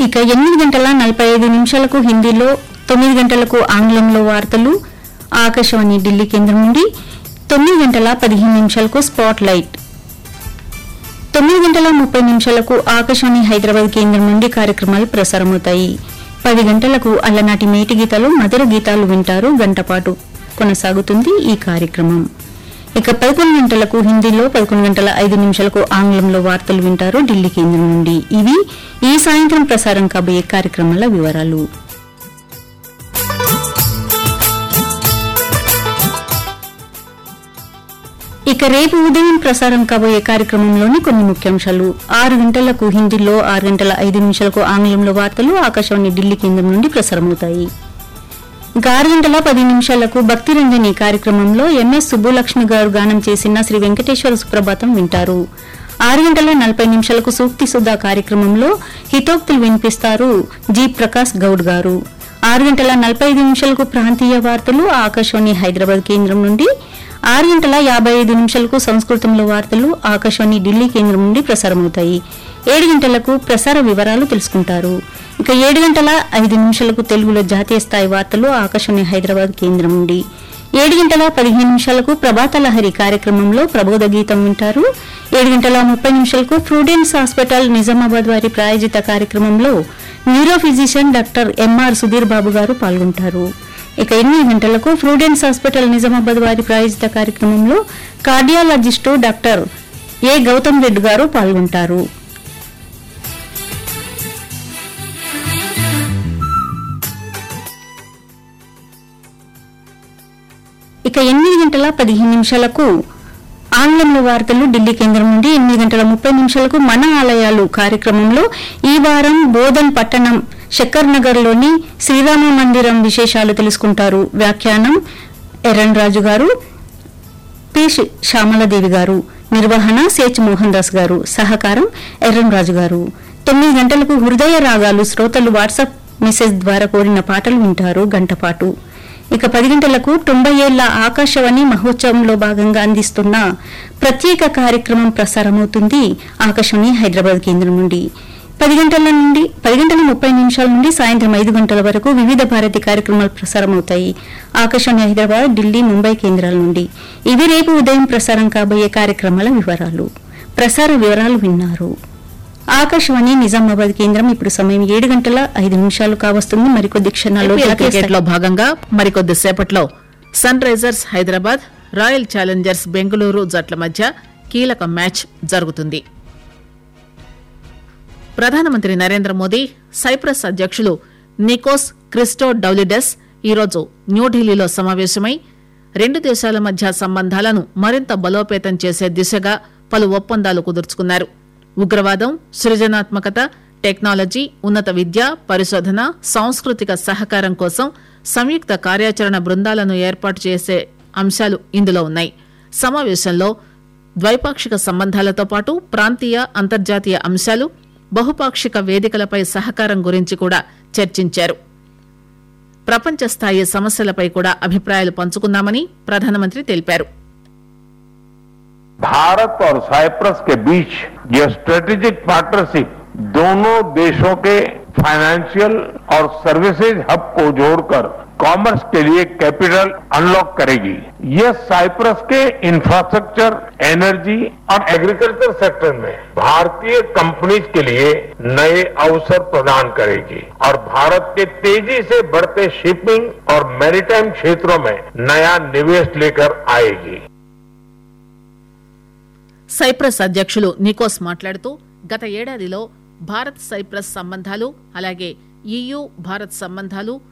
ఇక ఎనిమిది గంటల నలభై ఐదు నిమిషాలకు హిందీలో తొమ్మిది గంటలకు ఆంగ్లంలో వార్తలు ఆకాశవాణి ఢిల్లీ కేంద్రం నుండి తొమ్మిది గంటల పదిహేను నిమిషాలకు స్పాట్ లైట్ తొమ్మిది గంటల ముప్పై నిమిషాలకు ఆకాశవాణి హైదరాబాద్ కేంద్రం నుండి కార్యక్రమాలు ప్రసారమవుతాయి పది గంటలకు అల్లనాటి మేటి గీతాలు మధుర గీతాలు వింటారు గంటపాటు కొనసాగుతుంది ఈ కార్యక్రమం ఇక పదకొండు గంటలకు హిందీలో పదకొండు గంటల ఐదు నిమిషాలకు ఆంగ్లంలో వార్తలు వింటారు ఢిల్లీ కేంద్రం నుండి ఇవి ఈ సాయంత్రం ప్రసారం కాబోయే కార్యక్రమాల వివరాలు ఇక రేపు ఉదయం ప్రసారం కాబోయే కార్యక్రమంలోని కొన్ని ముఖ్యాంశాలు ఆరు గంటలకు హిందీలో ఆరు గంటల ఐదు నిమిషాలకు ఆంగ్లంలో వార్తలు ఆకాశవాణి ఢిల్లీ కేంద్రం నుండి ప్రసారమవుతాయి ఇక ఆరు గంటల పది నిమిషాలకు భక్తి రంజని కార్యక్రమంలో ఎంఎస్ సుబ్బులక్ష్మి గారు గానం చేసిన శ్రీ వెంకటేశ్వర సుప్రభాతం వింటారు ఆరు గంటల నలభై నిమిషాలకు సూక్తి సుధా కార్యక్రమంలో హితోక్తులు వినిపిస్తారు జి ప్రకాష్ గౌడ్ గారు ఆరు గంటల నలభై ఐదు నిమిషాలకు ప్రాంతీయ వార్తలు ఆకాశవాణి హైదరాబాద్ కేంద్రం నుండి ఆరు గంటల యాభై ఐదు నిమిషాలకు సంస్కృతంలో వార్తలు ఆకాశవాణి ఢిల్లీ కేంద్రం నుండి ప్రసారమవుతాయి ఏడు గంటలకు ప్రసార వివరాలు తెలుసుకుంటారు ఇక ఏడు గంటల ఐదు నిమిషాలకు తెలుగులో జాతీయ స్థాయి వార్తలు ఆకాశవాణి హైదరాబాద్ కేంద్రం నుండి ఏడు గంటల పదిహేను నిమిషాలకు ప్రభాత లహరి కార్యక్రమంలో ప్రబోధ గీతం వింటారు ఏడు గంటల ముప్పై నిమిషాలకు ప్రూడెన్స్ హాస్పిటల్ నిజామాబాద్ వారి ప్రాయోజిత కార్యక్రమంలో neuro physician doctor M R Sudheer Babu గారు పాల్గొంటారు ఇక ఎనిమిది గంటలకు ప్రూడెన్స్ హాస్పిటల్ నిజామాబాద్ వారి ప్రాయోజిత కార్యక్రమంలో cardiologist doctor A Gautam Reddy గారు పాల్గొంటారు ఇక ఎనిమిది గంటల పదిహేను నిమిషాలకు ఆంగ్లంలో వార్తలు ఢిల్లీ కేంద్రం నుండి ఎనిమిది గంటల ముప్పై నిమిషాలకు మన ఆలయాలు కార్యక్రమంలో ఈ వారం బోధన్ పట్టణం శక్కర్ నగర్ లోని శ్రీరామ మందిరం విశేషాలు తెలుసుకుంటారు వ్యాఖ్యానం ఎర్రన్ రాజు గారు పి శ- శ్యామలాదేవి గారు నిర్వహణ సేచ్ మోహన్ దాస్ గారు సహకారం ఎర్రం రాజు గారు తొమ్మిది గంటలకు హృదయ రాగాలు శ్రోతలు వాట్సాప్ మెసేజ్ ద్వారా కోరిన పాటలు వింటారు గంటపాటు ఇక పది గంటలకు తొంభై ఏళ్ల ఆకాశవాణి మహోత్సవంలో భాగంగా అందిస్తున్న ప్రత్యేక కార్యక్రమం ప్రసారమవుతుంది ఆకాశవాణి హైదరాబాద్ కేంద్రం నుండి పది గంటల నుండి పది గంటల ముప్పై నిమిషాల నుండి సాయంత్రం ఐదు గంటల వరకు వివిధ భారతి కార్యక్రమాలు ప్రసారమవుతాయి ఆకాశవాణి హైదరాబాద్ ఢిల్లీ ముంబై కేంద్రాల నుండి ఇవి రేపు ఉదయం ప్రసారం కాబోయే కార్యక్రమాల వివరాలు ప్రసార వివరాలు విన్నారు ఆకాశవాణి నిజామాబాద్ కేంద్రం ఇప్పుడు సమయం ఏడు గంటల ఐదు నిమిషాలు కావస్తుంది మరికొద్ది క్షణాల్లో ఐపీఎల్ జాతీయ క్రికెట్ లో భాగంగా మరికొద్ది సేపట్లో Sunrisers Hyderabad Royal Challengers Bengaluru జట్ల మధ్య కీలక మ్యాచ్ జరుగుతుంది ప్రధానమంత్రి నరేంద్ర మోదీ సైప్రస్ అధ్యక్షులు నికోస్ క్రిస్టో డౌలిడెస్ ఈరోజు న్యూఢిల్లీలో సమావేశమై రెండు దేశాల మధ్య సంబంధాలను మరింత బలోపేతం చేసే దిశగా పలు ఒప్పందాలు కుదుర్చుకున్నారు ఉగ్రవాదం సృజనాత్మకత టెక్నాలజీ ఉన్నత విద్య పరిశోధన సాంస్కృతిక సహకారం కోసం సంయుక్త కార్యాచరణ బృందాలను ఏర్పాటు చేసే అంశాలు ఇందులో ఉన్నాయి సమావేశంలో ద్వైపాక్షిక సంబంధాలతో పాటు ప్రాంతీయ అంతర్జాతీయ అంశాలు బహుపాక్షిక వేదికలపై సహకారం గురించి కూడా చర్చించారు ప్రపంచ స్థాయి సమస్యలపై కూడా అభిప్రాయాలు పంచుకున్నామని ప్రధానమంత్రి తెలిపారు भारत और साइप्रस के बीच यह स्ट्रेटेजिक पार्टनरशिप दोनों देशों के फाइनेंशियल और सर्विसेज हब को जोड़कर कॉमर्स के लिए कैपिटल अनलॉक करेगी यह साइप्रस के इंफ्रास्ट्रक्चर एनर्जी और एग्रीकल्चर सेक्टर में भारतीय कंपनीज के लिए नए अवसर प्रदान करेगी और भारत के तेजी से बढ़ते शिपिंग और मैरीटाइम क्षेत्रों में नया निवेश लेकर आएगी సైప్రస్ అధ్యక్షులు నికోస్ మాట్లాడుతూ గత ఏడాదిలో భారత్ సైప్రస్ సంబంధాలు అలాగే ఈయూ భారత్ సంబంధాలు